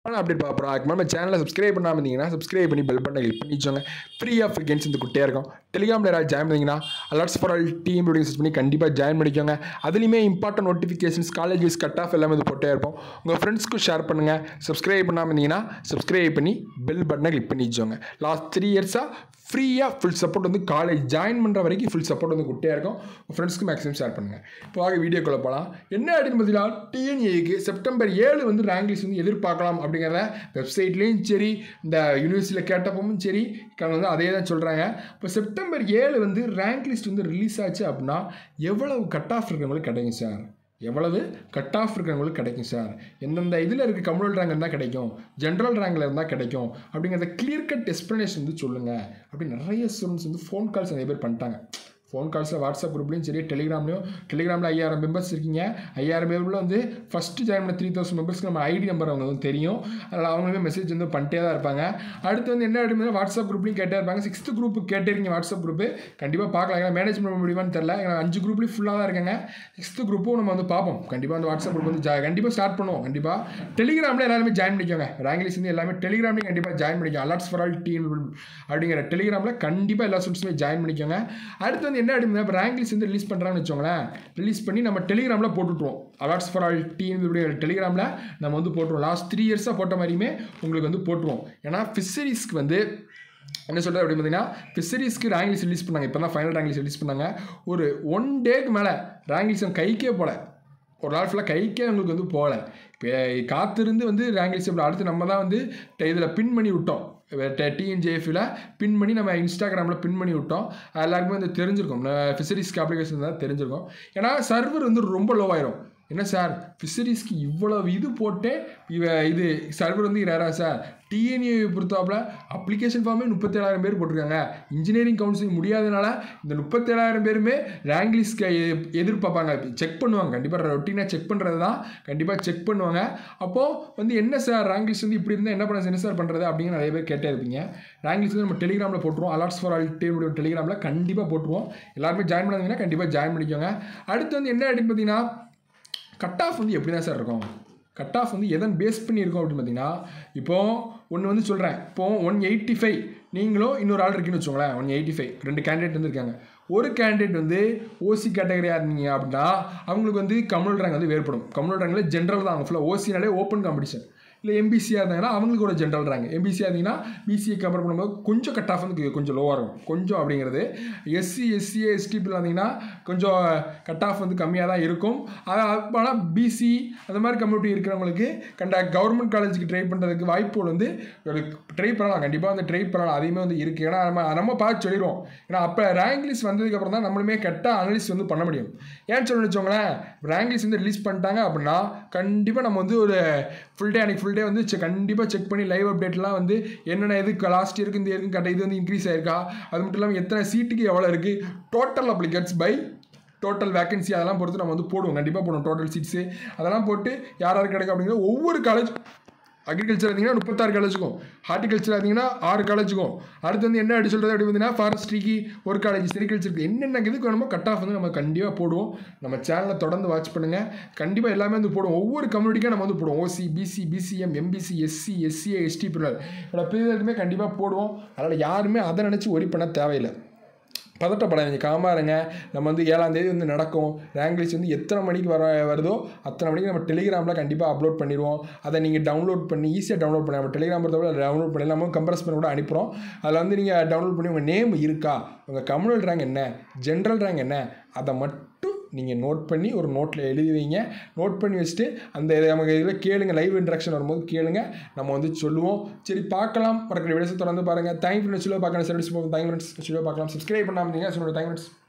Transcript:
ஆனால் அப்டேட் பார்ப்போம் அதுக்கு நம்ம சேனலை சப்ஸ்கிரைப் பண்ணாமல் இருந்தீங்கன்னா சப்ஸ்கிரைப் பண்ணி பெல் பட்டனை கிளிக் பண்ணி வச்சோங்க ஃப்ரீ ஆஃப் ஃப்ரீகன்ஸ் இந்த குட்டியாக இருக்கும் டெலிகிராமில் யாராவது ஜாயின் பண்ணிங்கன்னா அலர்ட்ஸ் ஃபார் ஆல் டீம் அப்படின்னு சர்ச் பண்ணி கண்டிப்பாக ஜாயின் பண்ணிக்கோங்க அதுலேயுமே important notifications college wise cut off எல்லாமே இது போட்டே இருப்போம் உங்கள் ஃப்ரெண்ட்ஸ்க்கு ஷேர் பண்ணுங்கள் சப்ஸ்கிரைப் பண்ணாமல் இருந்தீங்கன்னா சப்ஸ்கிரைப் பண்ணி பெல் பட்டனை கிளிக் பண்ணி வச்சோங்க லாஸ்ட் த்ரீ இயர்ஸாக ஃப்ரீயாக ஃபுல் சப்போர்ட் வந்து காலேஜ் ஜாயின் பண்ணுற வரைக்கும் ஃபுல் சப்போர்ட் வந்து குட்டியாக இருக்கும் உங்கள் ஃப்ரெண்ட்ஸ்க்கு மேக்ஸிமம் ஷேர் பண்ணுங்கள் இப்போ வாங்க வீடியோக்குள்ளே போகலாம் என்ன அப்படின்னு பார்த்தீங்கன்னா டிஎன்ஏக்கு செப்டம்பர் ஏழு வந்து ரேங்க் லிஸ்ட் வந்து எதிர்பார்க்கலாம் அப்படிங்கிறத வெப்சைட்லேயும் சரி இந்த யூனிவர்சிட்டியில் கேட்டப்பவும் சரி இங்க வந்து அதே தான் சொல்கிறாங்க இப்போ செப்டம்பர் ஏழு வந்து ரேங்க் லிஸ்ட் வந்து ரிலீஸ் ஆச்சு அப்படின்னா எவ்வளவு கட் ஆஃப் இருக்கிறவங்களுக்கு கிடைக்கும் சார் எவ்வளவு கட் ஆஃப் இருக்கிறவங்களுக்கு கிடைக்கும் சார் எந்தெந்த இதில் இருக்க கம்யூனல் ரேங்க் இருந்தால் கிடைக்கும் ஜென்ரல் ரேங்கில் இருந்தால் கிடைக்கும் அப்படிங்கிறத கிளியர் கட் எக்ஸ்ப்ளனேஷன் வந்து சொல்லுங்கள் அப்படி நிறைய ஸ்டூடெண்ட்ஸ் வந்து ஃபோன் கால்ஸ் நிறைய பேர் பண்ணிட்டாங்க ஃபோன் கால்ஸில் வாட்ஸ்அப் குரூப்லையும் சரி டெலிகிராம்லையும் டெலிகிராமில் ஐயாயிரம் மெம்பர்ஸ் இருக்கீங்க ஐயாயிரம் பேருக்குள்ள வந்து ஃபஸ்ட்டு ஜாயின் பண்ண த்ரீ தௌசண்ட் மெம்பர்ஸ்க்கு நம்ம ஐடி நம்பர் அவங்க வந்து தெரியும் அதில் அவங்களுமே மெசேஜ் வந்து பண்ணிட்டே தான் இருப்பாங்க அடுத்து வந்து என்ன அப்படின்னு வாட்ஸ்அப் குரூப்லையும் கேட்டே இருப்பாங்க சிக்ஸ்த்து குரூப் கேட்டிருக்கீங்க வாட்ஸ்அப் குரூப்பு கண்டிப்பாக பார்க்கலாம் ஏன்னா மேனேஜ் பண்ண முடியுமான்னு தெரில ஏன்னா அஞ்சு குரூப்லேயும் ஃபுல்லாக தான் இருக்காங்க சிக்ஸ்த்து குரூப்பும் நம்ம வந்து பார்ப்போம் கண்டிப்பாக அந்த வாட்ஸ்அப் குரூப் வந்து ஜா கண்டிப்பாக ஸ்டார்ட் பண்ணுவோம் கண்டிப்பாக டெலிகிராமில் எல்லாருமே ஜாயின் பண்ணிக்கோங்க ரேங்க் லிஸ்ட் வந்து எல்லாமே டெலிகிராம்லேயும் கண்டிப்பாக ஜாயின் பண்ணிக்கோங்க அலர்ட்ஸ் ஃபார் ஆல் டீம் அப்படிங்கிற டெலிகிராமில் கண்டிப்பாக எல்லா ஸ்டூடெண்ட்ஸுமே ஜாயின் பண்ணிக்கோங்க அடுத்து வந்து என்ன அப்படின்னு இப்போ ரேங்க் லிஸ்ட் வந்து ரிலீஸ் பண்ணுறாங்கன்னு வச்சோங்களேன் ரிலீஸ் பண்ணி நம்ம டெலிகிராமில் போட்டுவிட்ருவோம் அலர்ட்ஸ் ஃபார் ஆல் டீம் இப்படிங்கிற டெலிகிராமில் நம்ம வந்து போட்டுருவோம் லாஸ்ட் த்ரீ இயர்ஸாக போட்ட மாதிரியுமே உங்களுக்கு வந்து போட்டுருவோம் ஏன்னா ஃபிஷரிஸ்க்கு வந்து என்ன சொல்கிறது அப்படின்னு பார்த்தீங்கன்னா ஃபிஷரிஸ்க்கு ரேங்க் லிஸ்ட் ரிலீஸ் பண்ணாங்க இப்போ தான் ஃபைனல் ரேங்க் லிஸ்ட் ரிலீஸ் பண்ணாங்க ஒரு ஒன் டேக்கு மேலே ரேங்க் லிஸ்ட் கைக்கே போல ஒரு நாள் ஃபுல்லாக கைக்கே உங்களுக்கு வந்து போகல இப்போ காத்திருந்து வந்து ரேங்க் லிஸ்ட் அடுத்து நம்ம தான் வந்து இதில் பின் பண்ணி விட்டோம் டிஎன்ஜேஎஃபில் பின் பண்ணி நம்ம இன்ஸ்டாகிராமில் பின் பண்ணி விட்டோம் எல்லாருக்குமே வந்து தெரிஞ்சிருக்கும் ஃபிஷரிஸ்க்கு அப்ளிகேஷன் தான் தெரிஞ்சிருக்கும் ஏன்னா சர்வர் வந்து ரொம்ப லோவாயிரும் என்ன சார் ஃபிஷரிஸ்க்கு இவ்வளோ இது போட்டு இவ இது சர்வர் வந்து ரேரா சார் டிஎன்ஏ பொறுத்தாப்புல அப்ளிகேஷன் ஃபார்மே முப்பத்தேழாயிரம் பேர் போட்டிருக்காங்க இன்ஜினியரிங் கவுன்சிலிங் முடியாதனால இந்த முப்பத்தேழாயிரம் பேருமே ரேங்க் லிஸ்ட் எதிர்பார்ப்பாங்க செக் பண்ணுவாங்க கண்டிப்பாக ரொட்டீனாக செக் பண்ணுறது தான் கண்டிப்பாக செக் பண்ணுவாங்க அப்போது வந்து என்ன சார் ரேங்க் லிஸ்ட் வந்து இப்படி இருந்தால் என்ன பண்ண என்ன சார் பண்ணுறது அப்படிங்கிற நிறைய பேர் கேட்டே இருப்பீங்க ரேங்க் லிஸ்ட் நம்ம டெலிகிராமில் போட்டுருவோம் அலர்ட்ஸ் ஃபார் ஆல் டீம் டெலிகிராமில் கண்டிப்பாக போட்டுருவோம் எல்லாருமே ஜாயின் பண்ணாங்கன்னா கண்டிப்பாக ஜாயின் பண்ணிக்கோங்க அடுத்து வந்து என்ன அப்படின்னு பார்த்தீங்கன்னா கட் ஆஃப் வந்து எப்படி தான் சார் இருக்கும் கட் ஆஃப் வந்து எதன் பேஸ் பண்ணியிருக்கோம் அப்படின்னு பார்த்தீங்கன்னா இப்போது ஒன்று வந்து சொல்கிறேன் இப்போது ஒன் எயிட்டி ஃபைவ் நீங்களும் இன்னொரு ஆள் இருக்குன்னு வச்சுக்கோங்களேன் ஒன் எயிட்டி ஃபைவ் ரெண்டு கேண்டிடேட் வந்து இருக்காங்க ஒரு கேண்டிடேட் வந்து ஓசி கேட்டகரியாக இருந்தீங்க அப்படின்னா அவங்களுக்கு வந்து கம்யூனல் ரேங்க் வந்து வேறுபடும் கம்யூனல் ரேங்கில் ஜென்ரல் தான் அவங்க ஃபுல்லாக ஓசினாலே ஓப்பன் காம்படிஷன் இல்லை எம்பிசியாக இருந்தாங்கன்னா அவங்களுக்கு ஒரு ஜென்ரல் ரேங்க் எம்பிசியாக இருந்தீங்கன்னா பிசிஏ கம்பேர் பண்ணும்போது கொஞ்சம் கட் ஆஃப் வந்து கொஞ்சம் லோவாக இருக்கும் கொஞ்சம் அப்படிங்கிறது எஸ்சி எஸ்சிஏ எஸ்டிபியில் இருந்தீங்கன்னா கொஞ்சம் கட் ஆஃப் வந்து கம்மியாக தான் இருக்கும் ஆனால் பிசி அந்த மாதிரி கம்யூனிட்டி இருக்கிறவங்களுக்கு கண்ட கவர்மெண்ட் காலேஜுக்கு ட்ரை பண்ணுறதுக்கு வாய்ப்புகள் வந்து ட்ரை பண்ணலாம் கண்டிப்பாக வந்து ட்ரை பண்ணலாம் அதையுமே வந்து இருக்குது ஏன்னா நம்ம நம்ம பார்த்து சொல்லிடுவோம் ஏன்னா அப்போ ரேங்க் லிஸ்ட் வந்ததுக்கப்புறம் தான் நம்மளுமே கரெக்டாக அனலிஸ்ட் வந்து பண்ண முடியும் ஏன்னு சொல்லி வச்சோங்களேன் ரேங்க் லிஸ்ட் வந்து ரிலீஸ் பண்ணிட்டாங்க அப்படின்னா கண்டிப்பாக நம்ம வந்து ஒரு ஃபுல் டே அன்றைக்கி ஃபுல் டே வந்து செக் கண்டிப்பாக செக் பண்ணி லைவ் அப்டேட்லாம் வந்து என்னென்ன இது லாஸ்ட் இயருக்கு இந்த இயருக்கு கரெக்டாக இது வந்து இன்க்ரீஸ் ஆயிருக்கா அது மட்டும் இல்லாமல் எத்தனை சீட்டுக்கு எவ்வளோ இருக்குது total applicants by total vacancy அதெல்லாம் பொறுத்து நம்ம வந்து போடுவோம் கண்டிப்பாக போடுவோம் டோட்டல் சீட்ஸு அதெல்லாம் போட்டு யார் யார் கிடைக்கும் அப்படிங்கிற ஒவ்வொரு காலேஜ் அக்ரிகல்ச்சர் இருந்தீங்கன்னா முப்பத்தாறு காலேஜுக்கும் ஹார்டிகல்ச்சர் இருந்தீங்கன்னா ஆறு காலேஜுக்கும் அடுத்து வந்து என்ன அப்படி சொல்கிறது அப்படி பார்த்தீங்கன்னா ஃபாரஸ்ட்ரிக்கு ஒரு காலேஜ் செரிகல்ச்சருக்கு என்னென்ன இதுக்கு வேணுமோ கட் ஆஃப் வந்து நம்ம கண்டிப்பாக போடுவோம் நம்ம சேனலை தொடர்ந்து வாட்ச் பண்ணுங்கள் கண்டிப்பாக எல்லாமே வந்து போடுவோம் ஒவ்வொரு கம்யூனிட்டிக்கும் நம்ம வந்து போடுவோம் OC BC BCM MBC SC SCA ST பிரிவில் இவ்வளோ பிரிவுகளுக்குமே கண்டிப்பாக போடுவோம் அதனால் யாருமே அதை நினச்சி ஒரி பண்ண தேவையில்லை பதட்டப்படாதீங்க காமாக இருங்க நம்ம வந்து ஏழாம் தேதி வந்து நடக்கும் ரேங்க் லிஸ்ட் வந்து எத்தனை மணிக்கு வர வருதோ அத்தனை மணிக்கு நம்ம டெலிகிராமில் கண்டிப்பாக அப்லோட் பண்ணிடுவோம் அதை நீங்கள் டவுன்லோட் பண்ணி ஈஸியாக டவுன்லோட் பண்ணி நம்ம டெலிகிராம் பொறுத்தவரை டவுன்லோட் பண்ணி நம்ம கம்ப்ரஸ் பண்ணி கூட அனுப்புகிறோம் அதில் வந்து நீங்கள் டவுன்லோட் பண்ணி உங்கள் நேம் இருக்கா உங்கள் கம்யூனல் ரேங்க் என்ன ஜென்ரல் ரேங்க் என்ன அதை மட்டும் நீங்கள் நோட் பண்ணி ஒரு நோட்டில் எழுதி வைங்க நோட் பண்ணி வச்சுட்டு அந்த இதை நமக்கு இதில் கேளுங்க லைவ் இன்ட்ராக்ஷன் வரும்போது கேளுங்க நம்ம வந்து சொல்லுவோம் சரி பார்க்கலாம் மறக்கிற வீடியோஸை தொடர்ந்து பாருங்கள் தேங்க் ஃப்ரெண்ட்ஸ் பார்க்கலாம் சர்வீஸ் போகும் தேங்க் ஃப்ரெண்ட்ஸ் பார்க்கலாம் சப்ஸ்கிரைப் பண்ணாமல் இருந்தீங்க தேங்க் ஃப்ரெண்ட்ஸ்